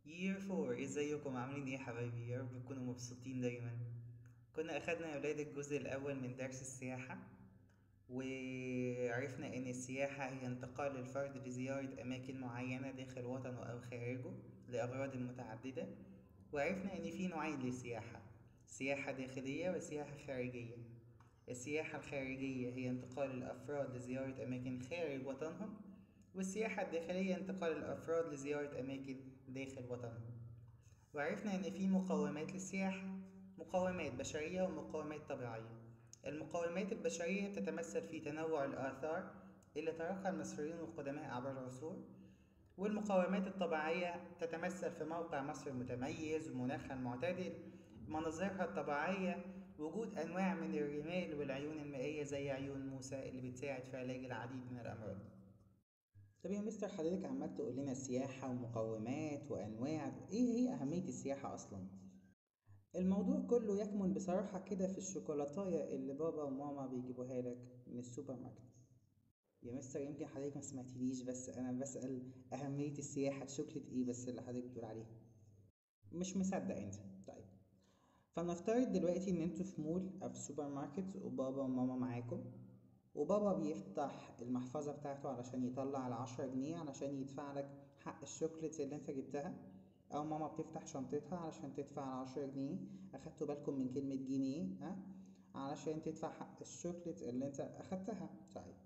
يير فور ازيكم عاملين ايه يا حبايبي يا رب تكونوا مبسوطين دايما كنا اخدنا يا ولاد الجزء الاول من درس السياحة وعرفنا ان السياحة هي انتقال الفرد لزيارة اماكن معينة داخل وطنه او خارجه لاغراض متعددة وعرفنا ان في نوعين للسياحة سياحة داخلية وسياحة خارجية السياحة الخارجية هي انتقال الافراد لزيارة اماكن خارج وطنهم والسياحة الداخلية انتقال الأفراد لزيارة أماكن داخل وطنهم وعرفنا إن في مقومات للسياحة مقومات بشرية ومقومات طبيعية المقومات البشرية تتمثل في تنوع الآثار اللي تركها المصريون القدماء عبر العصور والمقومات الطبيعية تتمثل في موقع مصر المتميز ومناخها المعتدل مناظرها الطبيعية وجود أنواع من الرمال والعيون المائية زي عيون موسى اللي بتساعد في علاج العديد من الأمراض طب يا مستر حضرتك عمال تقول لنا السياحة ومقومات وأنواع إيه هي أهمية السياحة أصلا؟ الموضوع كله يكمن بصراحة كده في الشوكولاتاية اللي بابا وماما بيجيبوها لك من السوبر ماركت يا مستر يمكن حضرتك ما سمعتنيش بس أنا بسأل أهمية السياحة شوكلة إيه بس اللي حضرتك بتقول عليها مش مصدق أنت طيب فنفترض دلوقتي إن أنتوا في مول أو في سوبر ماركت وبابا وماما معاكم وبابا بيفتح المحفظة بتاعته علشان يطلع العشرة جنيه علشان يدفع لك حق الشوكليتس اللي انت جبتها أو ماما بتفتح شنطتها علشان تدفع العشرة جنيه أخدتوا بالكم من كلمة جنيه ها علشان تدفع حق الشوكليت اللي انت أخدتها طيب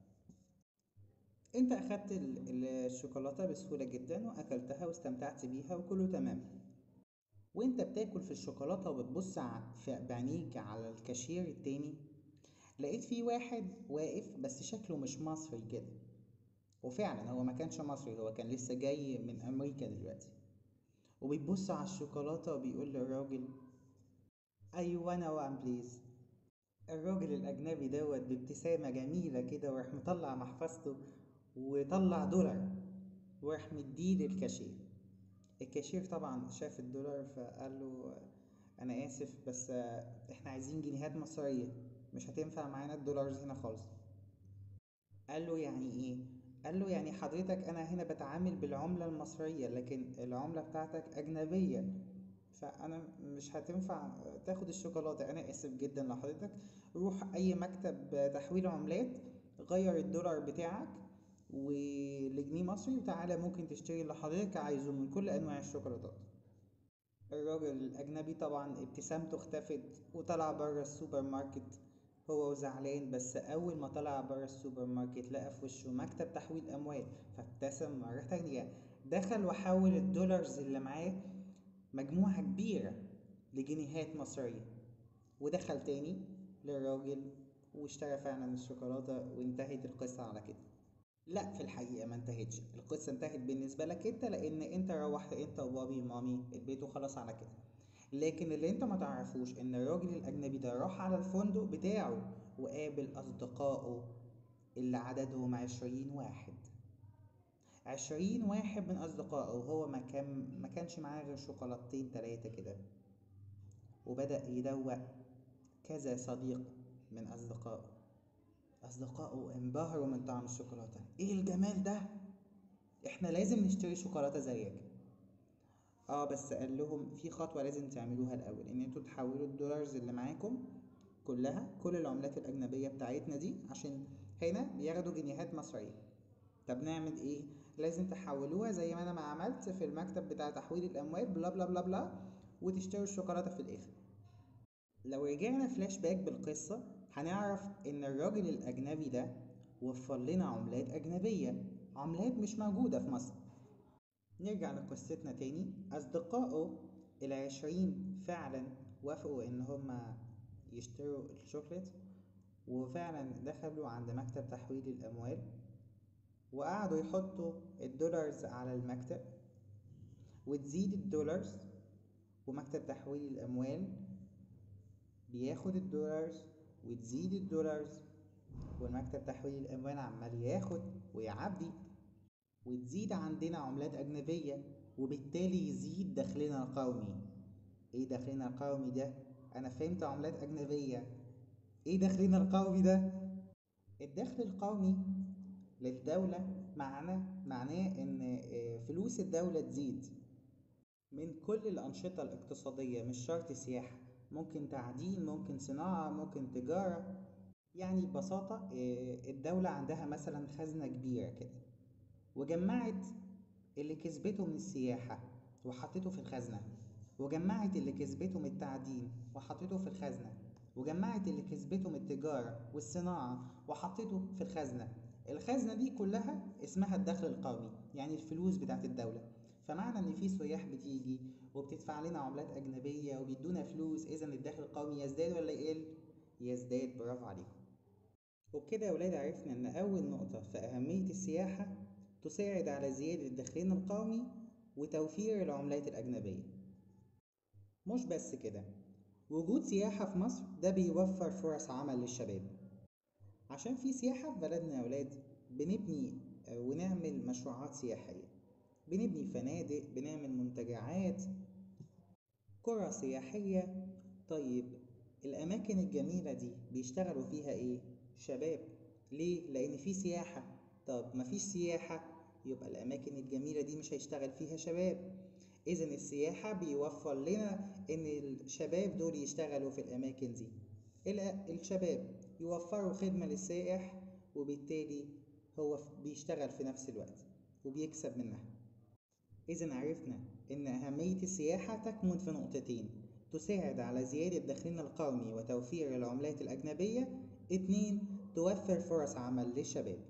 انت أخدت الشوكولاتة بسهولة جدا وأكلتها واستمتعت بيها وكله تمام وانت بتاكل في الشوكولاتة وبتبص بعينيك على الكاشير التاني لقيت في واحد واقف بس شكله مش مصري كده وفعلا هو ما كانش مصري هو كان لسه جاي من امريكا دلوقتي وبيبص على الشوكولاتة وبيقول للراجل ايوه انا وان بليز الراجل الاجنبي دوت بابتسامة جميلة كده وراح مطلع محفظته وطلع دولار وراح مديه للكاشير الكاشير طبعا شاف الدولار فقال له انا اسف بس احنا عايزين جنيهات مصرية مش هتنفع معانا الدولارز هنا خالص قال له يعني ايه قال له يعني حضرتك انا هنا بتعامل بالعملة المصرية لكن العملة بتاعتك اجنبية فانا مش هتنفع تاخد الشوكولاتة انا اسف جدا لحضرتك روح اي مكتب تحويل عملات غير الدولار بتاعك ولجنيه مصري وتعالى ممكن تشتري اللي حضرتك عايزه من كل انواع الشوكولاتات الراجل الاجنبي طبعا ابتسامته اختفت وطلع بره السوبر ماركت هو وزعلان بس أول ما طلع برا السوبر ماركت لقى في وشه مكتب تحويل أموال فابتسم مرة تانية دخل وحول الدولارز اللي معاه مجموعة كبيرة لجنيهات مصرية ودخل تاني للراجل واشترى فعلا الشوكولاتة وانتهت القصة على كده لا في الحقيقة ما انتهتش القصة انتهت بالنسبة لك انت لان انت روحت انت وبابي ومامي البيت وخلاص على كده لكن اللي انت ما تعرفوش ان الراجل الاجنبي ده راح على الفندق بتاعه وقابل اصدقائه اللي عددهم عشرين واحد عشرين واحد من اصدقائه وهو ما كان ما كانش معاه غير شوكولاتتين تلاتة كده وبدأ يدوق كذا صديق من اصدقائه اصدقائه انبهروا من طعم الشوكولاتة ايه الجمال ده احنا لازم نشتري شوكولاتة زيك اه بس قال لهم في خطوة لازم تعملوها الأول إن انتوا تحولوا الدولارز اللي معاكم كلها كل العملات الأجنبية بتاعتنا دي عشان هنا بياخدوا جنيهات مصرية طب نعمل ايه؟ لازم تحولوها زي ما أنا ما عملت في المكتب بتاع تحويل الأموال بلا بلا بلا بلا وتشتروا الشوكولاتة في الآخر لو رجعنا فلاش باك بالقصة هنعرف إن الراجل الأجنبي ده وفر لنا عملات أجنبية عملات مش موجودة في مصر نرجع لقصتنا تاني أصدقائه العشرين فعلا وافقوا إن هما يشتروا الشوكليت وفعلا دخلوا عند مكتب تحويل الأموال وقعدوا يحطوا الدولارز على المكتب وتزيد الدولارز ومكتب تحويل الأموال بياخد الدولارز وتزيد الدولارز والمكتب تحويل الأموال عمال ياخد ويعبي وتزيد عندنا عملات أجنبية وبالتالي يزيد دخلنا القومي ايه دخلنا القومي ده انا فهمت عملات أجنبية ايه دخلنا القومي ده الدخل القومي للدولة معناه معناه ان فلوس الدولة تزيد من كل الأنشطة الاقتصادية مش شرط سياحة ممكن تعدين ممكن صناعة ممكن تجارة يعني ببساطة آه، الدولة عندها مثلا خزنة كبيرة كده وجمعت اللي كسبته من السياحة وحطته في الخزنة وجمعت اللي كسبته من التعدين وحطته في الخزنة وجمعت اللي كسبته من التجارة والصناعة وحطته في الخزنة الخزنة دي كلها اسمها الدخل القومي يعني الفلوس بتاعت الدولة فمعنى ان في سياح بتيجي وبتدفع لنا عملات اجنبية وبيدونا فلوس اذا الدخل القومي يزداد ولا يقل يزداد برافو عليكم وبكده يا ولاد عرفنا ان اول نقطة في اهمية السياحة تساعد على زيادة دخلنا القومي وتوفير العملات الأجنبية مش بس كده وجود سياحة في مصر ده بيوفر فرص عمل للشباب عشان في سياحة في بلدنا يا ولاد بنبني ونعمل مشروعات سياحية بنبني فنادق بنعمل منتجعات قرى سياحية طيب الأماكن الجميلة دي بيشتغلوا فيها إيه؟ شباب ليه؟ لأن في سياحة طب مفيش سياحة يبقى الأماكن الجميلة دي مش هيشتغل فيها شباب إذا السياحة بيوفر لنا إن الشباب دول يشتغلوا في الأماكن دي الشباب يوفروا خدمة للسائح وبالتالي هو بيشتغل في نفس الوقت وبيكسب منها إذا عرفنا إن أهمية السياحة تكمن في نقطتين تساعد على زيادة دخلنا القومي وتوفير العملات الأجنبية اتنين توفر فرص عمل للشباب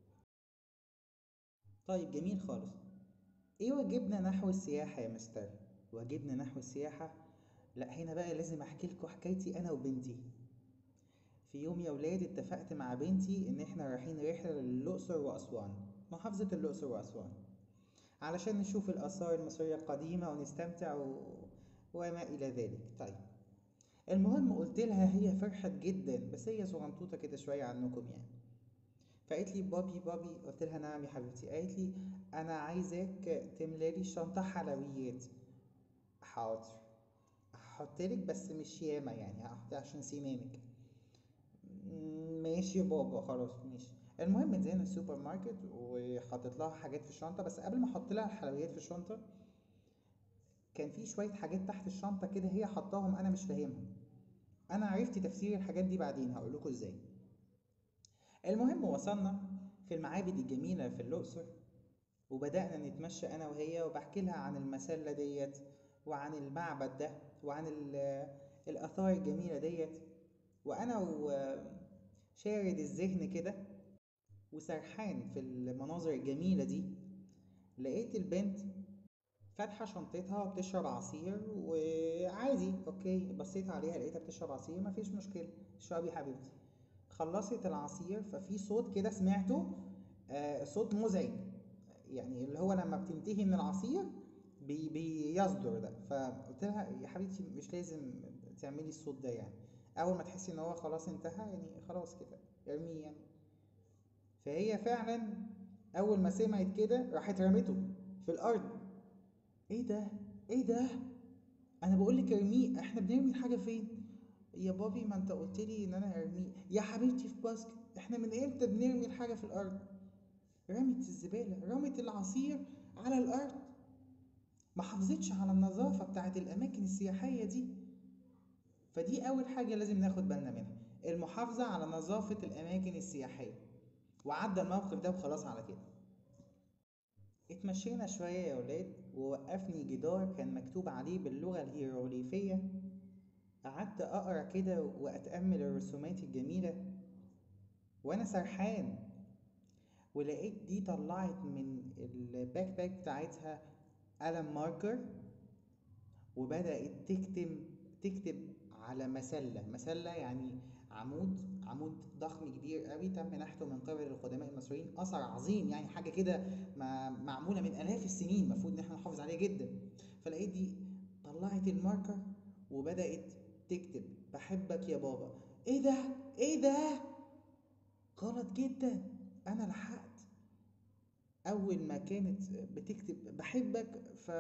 طيب جميل خالص ايه واجبنا نحو السياحة يا مستر واجبنا نحو السياحة لا هنا بقى لازم احكي لكم حكايتي انا وبنتي في يوم يا ولاد اتفقت مع بنتي ان احنا رايحين رحلة للأقصر وأسوان محافظة الأقصر وأسوان علشان نشوف الآثار المصرية القديمة ونستمتع و... وما إلى ذلك طيب المهم قلت لها هي فرحت جدا بس هي صغنطوطة كده شوية عنكم يعني فقالت لي بابي بابي قلت لها نعم يا حبيبتي قالت لي انا عايزاك تملالي شنطه حلويات حاضر هحطلك بس مش ياما يعني هحط عشان سنانك ماشي يا بابا خلاص ماشي المهم نزلنا السوبر ماركت وحطيت لها حاجات في الشنطه بس قبل ما احط لها الحلويات في الشنطه كان في شويه حاجات تحت الشنطه كده هي حطاهم انا مش فاهمهم انا عرفت تفسير الحاجات دي بعدين هقول لكم ازاي المهم وصلنا في المعابد الجميلة في الأقصر وبدأنا نتمشى أنا وهي وبحكي لها عن المسلة ديت وعن المعبد ده وعن الآثار الجميلة ديت وأنا وشارد الذهن كده وسرحان في المناظر الجميلة دي لقيت البنت فاتحة شنطتها وبتشرب عصير وعادي اوكي بصيت عليها لقيتها بتشرب عصير مفيش مشكلة اشربي يا حبيبتي خلصت العصير ففي صوت كده سمعته آه صوت مزعج يعني اللي هو لما بتنتهي من العصير بي بيصدر ده فقلت لها يا حبيبتي مش لازم تعملي الصوت ده يعني اول ما تحسي ان هو خلاص انتهى يعني خلاص كده ارميه يعني فهي فعلا اول ما سمعت كده راحت رمته في الارض ايه ده ايه ده انا بقول لك ارميه احنا بنرمي الحاجه فين يا بابي ما انت قلت لي ان انا ارميه يا حبيبتي في باسكت احنا من امتى بنرمي الحاجه في الارض رمت الزباله رمت العصير على الارض ما حافظتش على النظافه بتاعت الاماكن السياحيه دي فدي اول حاجه لازم ناخد بالنا منها المحافظه على نظافه الاماكن السياحيه وعدى الموقف ده وخلاص على كده اتمشينا شويه يا ولاد ووقفني جدار كان مكتوب عليه باللغه الهيروغليفيه قعدت اقرا كده واتامل الرسومات الجميله وانا سرحان ولقيت دي طلعت من الباك باك بتاعتها قلم ماركر وبدات تكتب تكتب على مسله مسله يعني عمود عمود ضخم كبير قوي تم نحته من قبل القدماء المصريين اثر عظيم يعني حاجه كده معموله من الاف السنين المفروض ان احنا نحافظ عليها جدا فلقيت دي طلعت الماركر وبدات تكتب بحبك يا بابا ايه ده ايه ده غلط جدا انا لحقت اول ما كانت بتكتب بحبك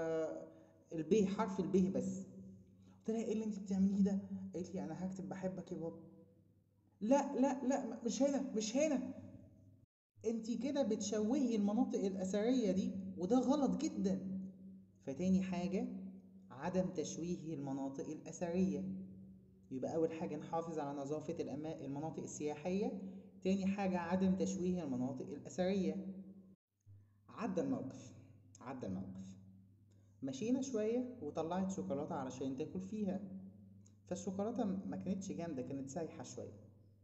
فالب حرف الب بس قلت لها ايه اللي انت بتعمليه ده قالت لي انا هكتب بحبك يا بابا لا لا لا مش هنا مش هنا انت كده بتشوهي المناطق الاثريه دي وده غلط جدا فتاني حاجه عدم تشويه المناطق الأثرية يبقى أول حاجة نحافظ على نظافة الأما- المناطق السياحية تاني حاجة عدم تشويه المناطق الأثرية عدى الموقف عدى الموقف مشينا شوية وطلعت شوكولاتة علشان تاكل فيها فالشوكولاتة ما كانتش جامدة كانت سايحة شوية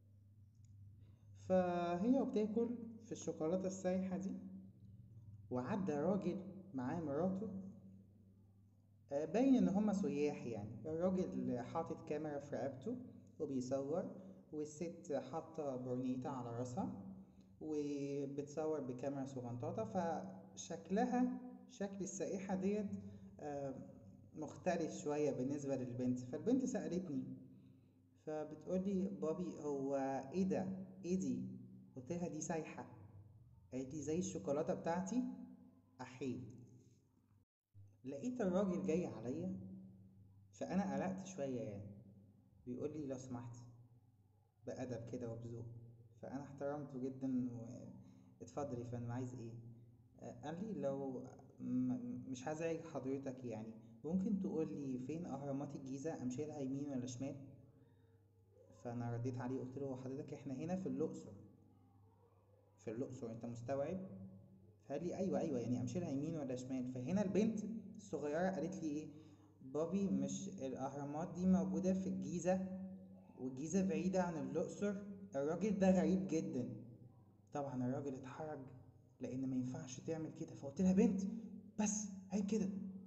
فهي وبتاكل في الشوكولاتة السايحة دي وعدى راجل معاه مراته آه، باين ان هما سياح يعني الراجل حاطط كاميرا في رقبته وبيصور والست حاطة برنيطة على راسها وبتصور بكاميرا صغنطاطة فشكلها شكل السائحة ديت آه، مختلف شوية بالنسبة للبنت فالبنت سألتني فبتقولي بابي هو ايه ده ايه دي قلت لها دي سايحة قالت لي زي الشوكولاتة بتاعتي أحي لقيت الراجل جاي عليا فأنا قلقت شوية يعني بيقول لي لو سمحت بأدب كده وبذوق فأنا احترمته جدا واتفضل يا فندم عايز ايه آه، قال لي لو م- مش هزعج حضرتك يعني ممكن تقول لي فين أهرامات الجيزة أمشي لها يمين ولا شمال فأنا رديت عليه قلت له حضرتك احنا هنا في الأقصر في الأقصر أنت مستوعب فقال لي أيوه أيوه يعني أمشي لها يمين ولا شمال فهنا البنت الصغيرة قالت لي إيه بابي مش الأهرامات دي موجودة في الجيزة والجيزة بعيدة عن الأقصر الراجل ده غريب جدا طبعا الراجل اتحرج لأن ما ينفعش تعمل كده فقلت لها بنت بس عيب كده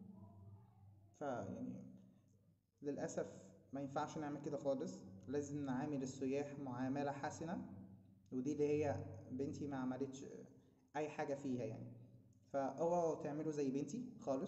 فيعني للأسف ما ينفعش نعمل كده خالص لازم نعامل السياح معاملة حسنة ودي اللي هي بنتي ما عملتش أي حاجة فيها يعني فاوعوا تعملوا زي بنتي خالص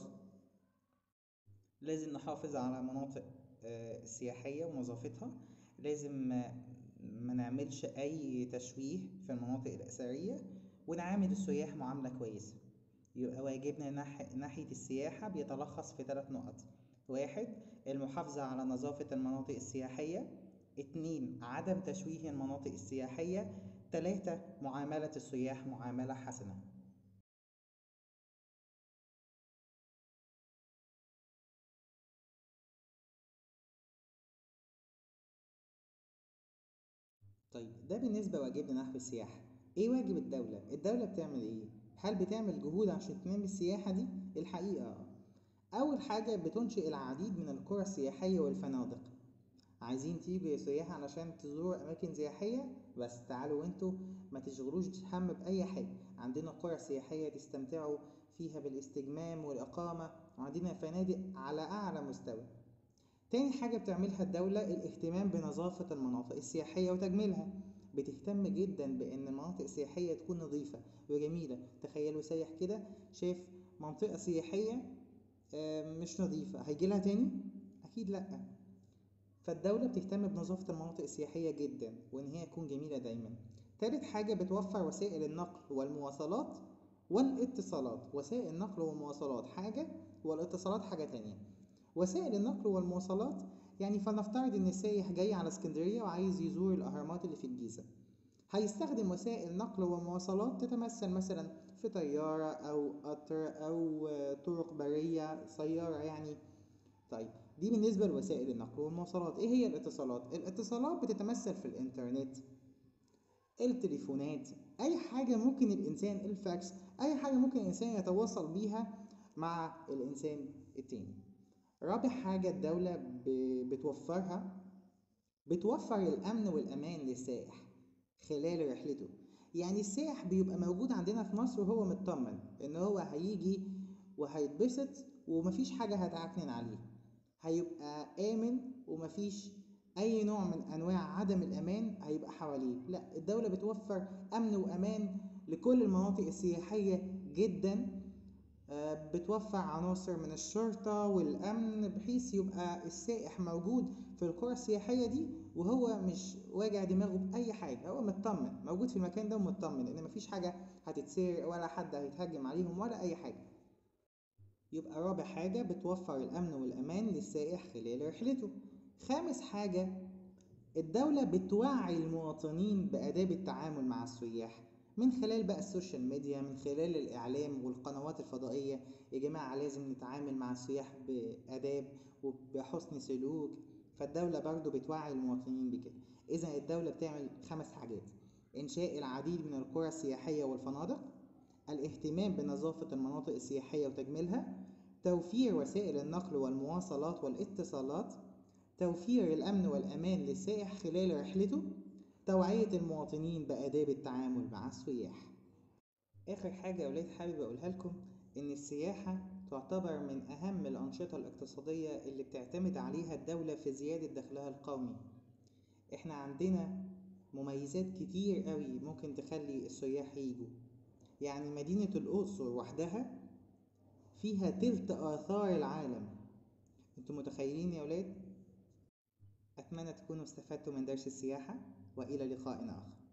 لازم نحافظ على مناطق آه، السياحية ونظافتها لازم آه، ما نعملش أي تشويه في المناطق الأثرية ونعامل السياح معاملة كويسة يبقى واجبنا ناح- ناحية السياحة بيتلخص في ثلاث نقط واحد المحافظة على نظافة المناطق السياحية اتنين عدم تشويه المناطق السياحية تلاتة معاملة السياح معاملة حسنة طيب ده بالنسبة واجبنا نحو السياحة ايه واجب الدولة؟ الدولة بتعمل ايه؟ هل بتعمل جهود عشان تنمي السياحة دي؟ الحقيقة آه. أول حاجة بتنشئ العديد من القرى السياحية والفنادق عايزين تيجوا يا سياح علشان تزوروا أماكن سياحية بس تعالوا انتوا ما تشغلوش هم بأي حاجة عندنا قرى سياحية تستمتعوا فيها بالاستجمام والإقامة وعندنا فنادق على أعلى مستوى تاني حاجة بتعملها الدولة الاهتمام بنظافة المناطق السياحية وتجميلها بتهتم جدا بأن المناطق السياحية تكون نظيفة وجميلة تخيلوا سايح كده شاف منطقة سياحية آه، مش نظيفة هيجيلها تاني؟ أكيد لأ فالدولة بتهتم بنظافة المناطق السياحية جدا وإن هي تكون جميلة دايما تالت حاجة بتوفر وسائل النقل والمواصلات والاتصالات وسائل النقل والمواصلات حاجة والاتصالات حاجة تانية وسائل النقل والمواصلات يعني فلنفترض ان السائح جاي على اسكندرية وعايز يزور الاهرامات اللي في الجيزة هيستخدم وسائل نقل ومواصلات تتمثل مثلا في طيارة او قطر او آه، طرق برية سيارة يعني طيب دي بالنسبة لوسائل النقل والمواصلات ايه هي الاتصالات الاتصالات بتتمثل في الانترنت التليفونات اي حاجة ممكن الانسان الفاكس اي حاجة ممكن الانسان يتواصل بيها مع الانسان التاني رابع حاجة الدولة ب- بتوفرها بتوفر الأمن والأمان للسائح خلال رحلته يعني السائح بيبقى موجود عندنا في مصر وهو مطمن إن هو هيجي وهيتبسط ومفيش حاجة هتعكنن عليه هيبقى آمن ومفيش أي نوع من أنواع عدم الأمان هيبقى حواليه لا الدولة بتوفر أمن وأمان لكل المناطق السياحية جدا آه، بتوفر عناصر من الشرطة والأمن بحيث يبقى السائح موجود في القرى السياحية دي وهو مش واجع دماغه بأي حاجة هو مطمن موجود في المكان ده ومطمن إن مفيش حاجة هتتسرق ولا حد هيتهجم عليهم ولا أي حاجة يبقى رابع حاجة بتوفر الأمن والأمان للسائح خلال رحلته خامس حاجة الدولة بتوعي المواطنين بآداب التعامل مع السياح من خلال بقى السوشيال ميديا من خلال الإعلام والقنوات الفضائية يا جماعة لازم نتعامل مع السياح بآداب وبحسن سلوك فالدولة برضو بتوعي المواطنين بكده إذا الدولة بتعمل خمس حاجات إنشاء العديد من القرى السياحية والفنادق الاهتمام بنظافة المناطق السياحية وتجميلها توفير وسائل النقل والمواصلات والاتصالات توفير الأمن والأمان للسائح خلال رحلته توعية المواطنين بآداب التعامل مع السياح آخر حاجة يا ولاد حابب أقولها لكم إن السياحة تعتبر من أهم الأنشطة الاقتصادية اللي بتعتمد عليها الدولة في زيادة دخلها القومي إحنا عندنا مميزات كتير قوي ممكن تخلي السياح يجوا يعني مدينة الأقصر وحدها فيها تلت آثار العالم انتوا متخيلين يا ولاد؟ أتمنى تكونوا استفدتوا من درس السياحة وإلى لقاء آخر